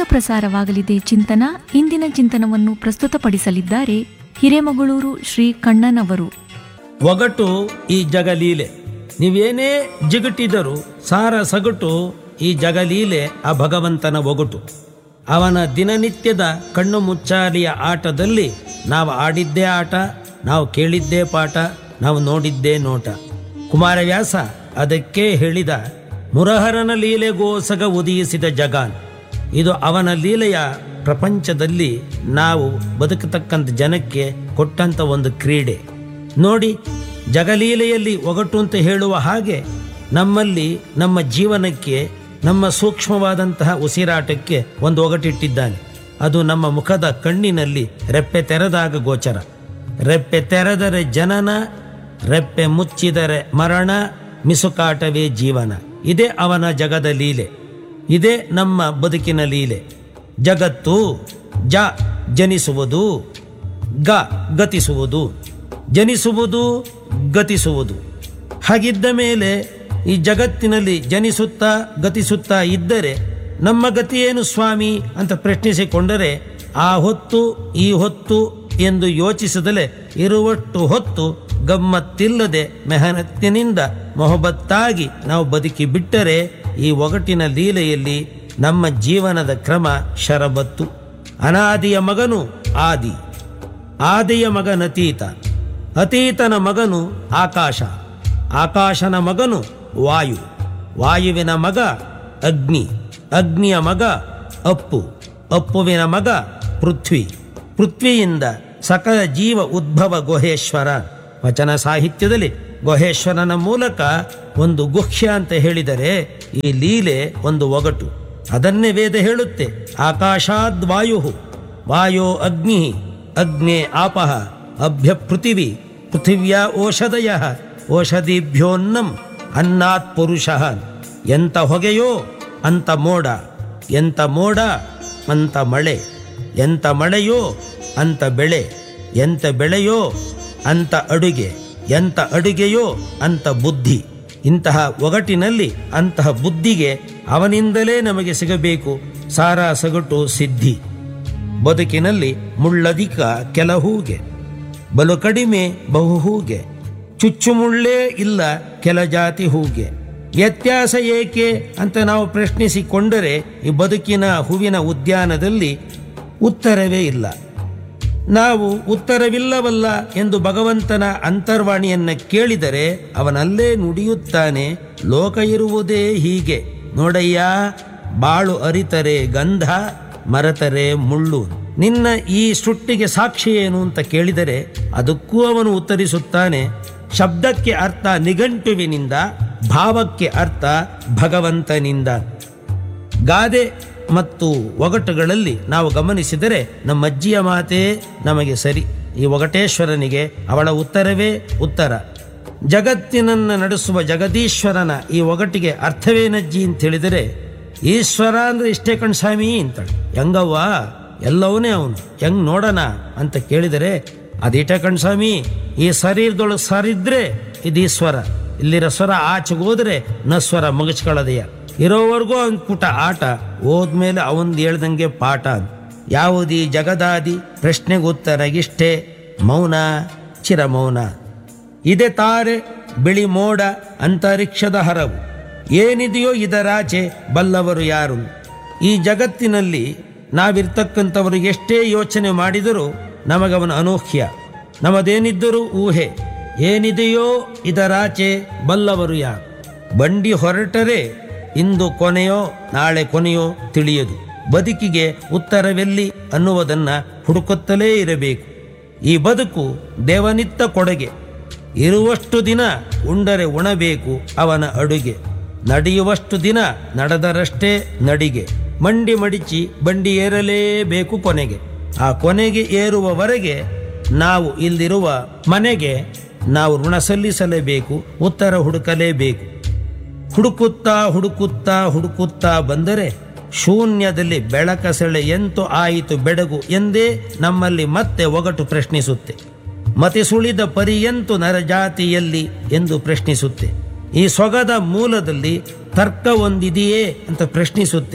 ಪ್ರಸಾರವಾಗಲಿದೆ ಚಿಂತನ ಇಂದಿನ ಚಿಂತನವನ್ನು ಪ್ರಸ್ತುತಪಡಿಸಲಿದ್ದಾರೆ ಹಿರೇಮಗಳೂರು ಶ್ರೀ ಕಣ್ಣನವರು ಒಗಟು ಈ ಜಗಲೀಲೆ ನೀವೇನೇ ಜಿಗಟಿದರೂ ಸಾರ ಸಗಟು ಈ ಜಗಲೀಲೆ ಆ ಭಗವಂತನ ಒಗಟು ಅವನ ದಿನನಿತ್ಯದ ಕಣ್ಣು ಮುಚ್ಚಾಲಿಯ ಆಟದಲ್ಲಿ ನಾವು ಆಡಿದ್ದೇ ಆಟ ನಾವು ಕೇಳಿದ್ದೇ ಪಾಠ ನಾವು ನೋಡಿದ್ದೇ ನೋಟ ಕುಮಾರವ್ಯಾಸ ಅದಕ್ಕೆ ಹೇಳಿದ ಮುರಹರನ ಲೀಲೆಗೋಸಗ ಉದಯಿಸಿದ ಜಗಾನ್ ಇದು ಅವನ ಲೀಲೆಯ ಪ್ರಪಂಚದಲ್ಲಿ ನಾವು ಬದುಕತಕ್ಕಂಥ ಜನಕ್ಕೆ ಕೊಟ್ಟಂಥ ಒಂದು ಕ್ರೀಡೆ ನೋಡಿ ಜಗಲೀಲೆಯಲ್ಲಿ ಒಗಟು ಅಂತ ಹೇಳುವ ಹಾಗೆ ನಮ್ಮಲ್ಲಿ ನಮ್ಮ ಜೀವನಕ್ಕೆ ನಮ್ಮ ಸೂಕ್ಷ್ಮವಾದಂತಹ ಉಸಿರಾಟಕ್ಕೆ ಒಂದು ಒಗಟಿಟ್ಟಿದ್ದಾನೆ ಅದು ನಮ್ಮ ಮುಖದ ಕಣ್ಣಿನಲ್ಲಿ ರೆಪ್ಪೆ ತೆರೆದಾಗ ಗೋಚರ ರೆಪ್ಪೆ ತೆರೆದರೆ ಜನನ ರೆಪ್ಪೆ ಮುಚ್ಚಿದರೆ ಮರಣ ಮಿಸುಕಾಟವೇ ಜೀವನ ಇದೇ ಅವನ ಜಗದ ಲೀಲೆ ಇದೇ ನಮ್ಮ ಬದುಕಿನ ಲೀಲೆ ಜಗತ್ತು ಜ ಜನಿಸುವುದು ಗ ಗತಿಸುವುದು ಜನಿಸುವುದು ಗತಿಸುವುದು ಹಾಗಿದ್ದ ಮೇಲೆ ಈ ಜಗತ್ತಿನಲ್ಲಿ ಜನಿಸುತ್ತಾ ಗತಿಸುತ್ತಾ ಇದ್ದರೆ ನಮ್ಮ ಗತಿಯೇನು ಸ್ವಾಮಿ ಅಂತ ಪ್ರಶ್ನಿಸಿಕೊಂಡರೆ ಆ ಹೊತ್ತು ಈ ಹೊತ್ತು ಎಂದು ಯೋಚಿಸದಲೇ ಇರುವಷ್ಟು ಹೊತ್ತು ಗಮ್ಮತ್ತಿಲ್ಲದೆ ಮೆಹನತ್ತಿನಿಂದ ಮೊಹಬತ್ತಾಗಿ ನಾವು ಬದುಕಿ ಬಿಟ್ಟರೆ ಈ ಒಗಟಿನ ಲೀಲೆಯಲ್ಲಿ ನಮ್ಮ ಜೀವನದ ಕ್ರಮ ಶರಬತ್ತು ಅನಾದಿಯ ಮಗನು ಆದಿ ಆದಿಯ ಮಗನತೀತ ಅತೀತನ ಮಗನು ಆಕಾಶ ಆಕಾಶನ ಮಗನು ವಾಯು ವಾಯುವಿನ ಮಗ ಅಗ್ನಿ ಅಗ್ನಿಯ ಮಗ ಅಪ್ಪು ಅಪ್ಪುವಿನ ಮಗ ಪೃಥ್ವಿ ಪೃಥ್ವಿಯಿಂದ ಸಕಲ ಜೀವ ಉದ್ಭವ ಗುಹೇಶ್ವರ ವಚನ ಸಾಹಿತ್ಯದಲ್ಲಿ ಗುಹೇಶ್ವರನ ಮೂಲಕ ಒಂದು ಗುಹ್ಯ ಅಂತ ಹೇಳಿದರೆ ಈ ಲೀಲೆ ಒಂದು ಒಗಟು ಅದನ್ನೇ ವೇದ ಹೇಳುತ್ತೆ ಆಕಾಶಾದ್ ವಾಯು ವಾಯೋ ಅಗ್ನಿ ಅಗ್ನೇ ಆಪಃ ಅಭ್ಯ ಪೃಥಿವಿ ಪೃಥಿವ್ಯಾ ಓಷಧಯ ಓಷಧಿಭ್ಯೋನ್ನಂ ಅನ್ನಾತ್ ಪುರುಷ ಎಂತ ಹೊಗೆಯೋ ಅಂತ ಮೋಡ ಎಂತ ಮೋಡ ಅಂತ ಮಳೆ ಎಂತ ಮಳೆಯೋ ಅಂತ ಬೆಳೆ ಎಂತ ಬೆಳೆಯೋ ಅಂತ ಅಡುಗೆ ಎಂತ ಅಡುಗೆಯೋ ಅಂತ ಬುದ್ಧಿ ಇಂತಹ ಒಗಟಿನಲ್ಲಿ ಅಂತಹ ಬುದ್ಧಿಗೆ ಅವನಿಂದಲೇ ನಮಗೆ ಸಿಗಬೇಕು ಸಾರ ಸಗಟು ಸಿದ್ಧಿ ಬದುಕಿನಲ್ಲಿ ಮುಳ್ಳಧಿಕ ಕೆಲ ಹೂಗೆ ಬಲು ಕಡಿಮೆ ಬಹು ಹೂಗೆ ಚುಚ್ಚುಮುಳ್ಳೇ ಇಲ್ಲ ಕೆಲ ಜಾತಿ ಹೂಗೆ ವ್ಯತ್ಯಾಸ ಏಕೆ ಅಂತ ನಾವು ಪ್ರಶ್ನಿಸಿಕೊಂಡರೆ ಈ ಬದುಕಿನ ಹೂವಿನ ಉದ್ಯಾನದಲ್ಲಿ ಉತ್ತರವೇ ಇಲ್ಲ ನಾವು ಉತ್ತರವಿಲ್ಲವಲ್ಲ ಎಂದು ಭಗವಂತನ ಅಂತರ್ವಾಣಿಯನ್ನ ಕೇಳಿದರೆ ಅವನಲ್ಲೇ ನುಡಿಯುತ್ತಾನೆ ಲೋಕ ಇರುವುದೇ ಹೀಗೆ ನೋಡಯ್ಯ ಬಾಳು ಅರಿತರೆ ಗಂಧ ಮರೆತರೆ ಮುಳ್ಳು ನಿನ್ನ ಈ ಸೃಷ್ಟಿಗೆ ಸಾಕ್ಷಿ ಏನು ಅಂತ ಕೇಳಿದರೆ ಅದಕ್ಕೂ ಅವನು ಉತ್ತರಿಸುತ್ತಾನೆ ಶಬ್ದಕ್ಕೆ ಅರ್ಥ ನಿಘಂಟುವಿನಿಂದ ಭಾವಕ್ಕೆ ಅರ್ಥ ಭಗವಂತನಿಂದ ಗಾದೆ ಮತ್ತು ಒಗಟುಗಳಲ್ಲಿ ನಾವು ಗಮನಿಸಿದರೆ ನಮ್ಮ ಅಜ್ಜಿಯ ಮಾತೇ ನಮಗೆ ಸರಿ ಈ ಒಗಟೇಶ್ವರನಿಗೆ ಅವಳ ಉತ್ತರವೇ ಉತ್ತರ ಜಗತ್ತಿನನ್ನು ನಡೆಸುವ ಜಗದೀಶ್ವರನ ಈ ಒಗಟಿಗೆ ಅರ್ಥವೇನಜ್ಜಿ ಅಂತ ಹೇಳಿದರೆ ಈಶ್ವರ ಅಂದ್ರೆ ಇಷ್ಟೇ ಕಣ್ಸ್ವಾಮಿ ಅಂತಾಳೆ ಹೆಂಗವ್ವ ಎಲ್ಲವನೇ ಅವನು ಹೆಂಗ್ ನೋಡೋಣ ಅಂತ ಕೇಳಿದರೆ ಅದಿಟ ಕಣ್ಸ್ವಾಮಿ ಈ ಶರೀರದೊಳಗೆ ಸರಿದ್ರೆ ಇದು ಈಶ್ವರ ಇಲ್ಲಿರೋ ಸ್ವರ ಆಚೆಗೆ ಹೋದ್ರೆ ನಸ್ವರ ಮುಗಿಸ್ಕೊಳ್ಳೋದೆಯ ಇರೋವರೆಗೂ ಅವನ ಪುಟ ಆಟ ಹೋದ್ಮೇಲೆ ಅವನ್ ಹೇಳ್ದಂಗೆ ಪಾಠ ಯಾವುದಿ ಜಗದಾದಿ ಪ್ರಶ್ನೆಗೆ ಉತ್ತರ ಇಷ್ಟೇ ಮೌನ ಚಿರಮೌನ ಇದೆ ತಾರೆ ಬಿಳಿ ಮೋಡ ಅಂತರಿಕ್ಷದ ಹರವು ಏನಿದೆಯೋ ಇದರಾಚೆ ಬಲ್ಲವರು ಯಾರು ಈ ಜಗತ್ತಿನಲ್ಲಿ ನಾವಿರ್ತಕ್ಕಂಥವರು ಎಷ್ಟೇ ಯೋಚನೆ ಮಾಡಿದರೂ ನಮಗವನ ಅನೂಹ್ಯ ನಮ್ಮದೇನಿದ್ದರೂ ಊಹೆ ಏನಿದೆಯೋ ಇದರಾಚೆ ಬಲ್ಲವರು ಯಾರು ಬಂಡಿ ಹೊರಟರೆ ಇಂದು ಕೊನೆಯೋ ನಾಳೆ ಕೊನೆಯೋ ತಿಳಿಯದು ಬದುಕಿಗೆ ಉತ್ತರವೆಲ್ಲಿ ಅನ್ನುವುದನ್ನು ಹುಡುಕುತ್ತಲೇ ಇರಬೇಕು ಈ ಬದುಕು ದೇವನಿತ್ತ ಕೊಡುಗೆ ಇರುವಷ್ಟು ದಿನ ಉಂಡರೆ ಉಣಬೇಕು ಅವನ ಅಡುಗೆ ನಡೆಯುವಷ್ಟು ದಿನ ನಡೆದರಷ್ಟೇ ನಡಿಗೆ ಮಂಡಿ ಮಡಿಚಿ ಬಂಡಿ ಏರಲೇಬೇಕು ಕೊನೆಗೆ ಆ ಕೊನೆಗೆ ಏರುವವರೆಗೆ ನಾವು ಇಲ್ಲಿರುವ ಮನೆಗೆ ನಾವು ಋಣ ಸಲ್ಲಿಸಲೇಬೇಕು ಉತ್ತರ ಹುಡುಕಲೇಬೇಕು ಹುಡುಕುತ್ತಾ ಹುಡುಕುತ್ತಾ ಹುಡುಕುತ್ತಾ ಬಂದರೆ ಶೂನ್ಯದಲ್ಲಿ ಬೆಳಕ ಸೆಳೆ ಎಂತು ಆಯಿತು ಬೆಡಗು ಎಂದೇ ನಮ್ಮಲ್ಲಿ ಮತ್ತೆ ಒಗಟು ಪ್ರಶ್ನಿಸುತ್ತೆ ಮತಿ ಸುಳಿದ ಪರಿಯಂತು ನರಜಾತಿಯಲ್ಲಿ ಎಂದು ಪ್ರಶ್ನಿಸುತ್ತೆ ಈ ಸೊಗದ ಮೂಲದಲ್ಲಿ ತರ್ಕ ಒಂದಿದೆಯೇ ಅಂತ ಪ್ರಶ್ನಿಸುತ್ತೆ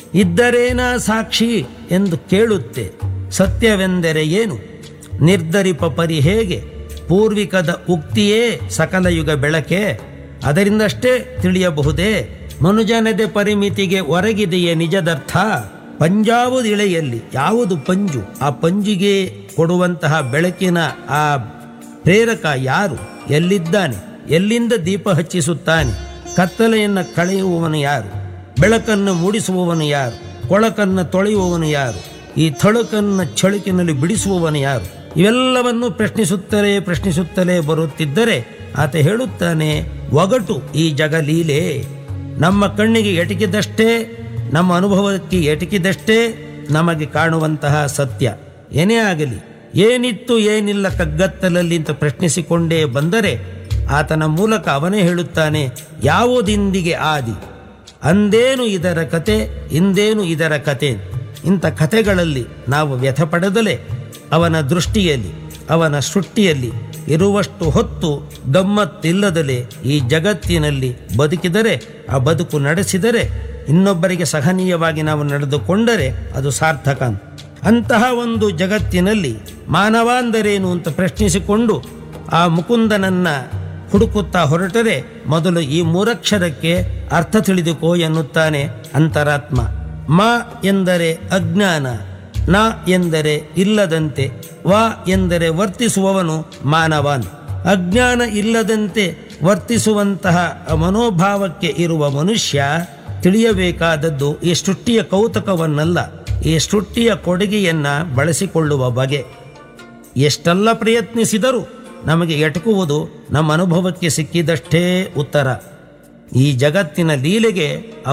ಇದ್ದರೇನ ಸಾಕ್ಷಿ ಎಂದು ಕೇಳುತ್ತೆ ಸತ್ಯವೆಂದರೆ ಏನು ನಿರ್ಧರಿಪ ಪರಿ ಹೇಗೆ ಪೂರ್ವಿಕದ ಉಕ್ತಿಯೇ ಸಕಲ ಯುಗ ಬೆಳಕೆ ಅದರಿಂದಷ್ಟೇ ತಿಳಿಯಬಹುದೇ ಮನುಜನದೆ ಪರಿಮಿತಿಗೆ ಹೊರಗಿದೆಯೇ ನಿಜದರ್ಥ ಪಂಜಾವುದಿಳೆಯಲ್ಲಿ ಯಾವುದು ಪಂಜು ಆ ಪಂಜಿಗೆ ಕೊಡುವಂತಹ ಬೆಳಕಿನ ಆ ಪ್ರೇರಕ ಯಾರು ಎಲ್ಲಿದ್ದಾನೆ ಎಲ್ಲಿಂದ ದೀಪ ಹಚ್ಚಿಸುತ್ತಾನೆ ಕತ್ತಲೆಯನ್ನು ಕಳೆಯುವವನು ಯಾರು ಬೆಳಕನ್ನು ಮೂಡಿಸುವವನು ಯಾರು ಕೊಳಕನ್ನು ತೊಳೆಯುವವನು ಯಾರು ಈ ಥಳುಕನ್ನು ಚಳುಕಿನಲ್ಲಿ ಬಿಡಿಸುವವನು ಯಾರು ಇವೆಲ್ಲವನ್ನು ಪ್ರಶ್ನಿಸುತ್ತಲೇ ಪ್ರಶ್ನಿಸುತ್ತಲೇ ಬರುತ್ತಿದ್ದರೆ ಆತ ಹೇಳುತ್ತಾನೆ ಒಗಟು ಈ ಜಗಲೀಲೆ ನಮ್ಮ ಕಣ್ಣಿಗೆ ಎಟಕಿದಷ್ಟೇ ನಮ್ಮ ಅನುಭವಕ್ಕೆ ಎಟಕಿದಷ್ಟೇ ನಮಗೆ ಕಾಣುವಂತಹ ಸತ್ಯ ಏನೇ ಆಗಲಿ ಏನಿತ್ತು ಏನಿಲ್ಲ ಕಗ್ಗತ್ತಲಲ್ಲಿ ಅಂತ ಪ್ರಶ್ನಿಸಿಕೊಂಡೇ ಬಂದರೆ ಆತನ ಮೂಲಕ ಅವನೇ ಹೇಳುತ್ತಾನೆ ಯಾವುದಿಂದಿಗೆ ಆದಿ ಅಂದೇನು ಇದರ ಕತೆ ಇಂದೇನು ಇದರ ಕತೆ ಇಂಥ ಕಥೆಗಳಲ್ಲಿ ನಾವು ವ್ಯಥ ಪಡೆದಲೇ ಅವನ ದೃಷ್ಟಿಯಲ್ಲಿ ಅವನ ಸೃಷ್ಟಿಯಲ್ಲಿ ಇರುವಷ್ಟು ಹೊತ್ತು ಗಮ್ಮತ್ತಿಲ್ಲದಲೇ ಈ ಜಗತ್ತಿನಲ್ಲಿ ಬದುಕಿದರೆ ಆ ಬದುಕು ನಡೆಸಿದರೆ ಇನ್ನೊಬ್ಬರಿಗೆ ಸಹನೀಯವಾಗಿ ನಾವು ನಡೆದುಕೊಂಡರೆ ಅದು ಸಾರ್ಥಕ ಅಂತ. ಅಂತಹ ಒಂದು ಜಗತ್ತಿನಲ್ಲಿ ಮಾನವ ಅಂದರೇನು ಅಂತ ಪ್ರಶ್ನಿಸಿಕೊಂಡು ಆ ಮುಕುಂದನನ್ನ ಹುಡುಕುತ್ತಾ ಹೊರಟರೆ ಮೊದಲು ಈ ಮೂರಕ್ಷರಕ್ಕೆ ಅರ್ಥ ತಿಳಿದುಕೋ ಎನ್ನುತ್ತಾನೆ ಅಂತರಾತ್ಮ ಮ ಎಂದರೆ ಅಜ್ಞಾನ ನ ಎಂದರೆ ಇಲ್ಲದಂತೆ ವ ಎಂದರೆ ವರ್ತಿಸುವವನು ಮಾನವಾನ್ ಅಜ್ಞಾನ ಇಲ್ಲದಂತೆ ವರ್ತಿಸುವಂತಹ ಮನೋಭಾವಕ್ಕೆ ಇರುವ ಮನುಷ್ಯ ತಿಳಿಯಬೇಕಾದದ್ದು ಈ ಸೃಷ್ಟಿಯ ಕೌತುಕವನ್ನಲ್ಲ ಈ ಸೃಷ್ಟಿಯ ಕೊಡುಗೆಯನ್ನ ಬಳಸಿಕೊಳ್ಳುವ ಬಗೆ ಎಷ್ಟೆಲ್ಲ ಪ್ರಯತ್ನಿಸಿದರೂ ನಮಗೆ ಎಟಕುವುದು ನಮ್ಮ ಅನುಭವಕ್ಕೆ ಸಿಕ್ಕಿದಷ್ಟೇ ಉತ್ತರ ಈ ಜಗತ್ತಿನ ಲೀಲೆಗೆ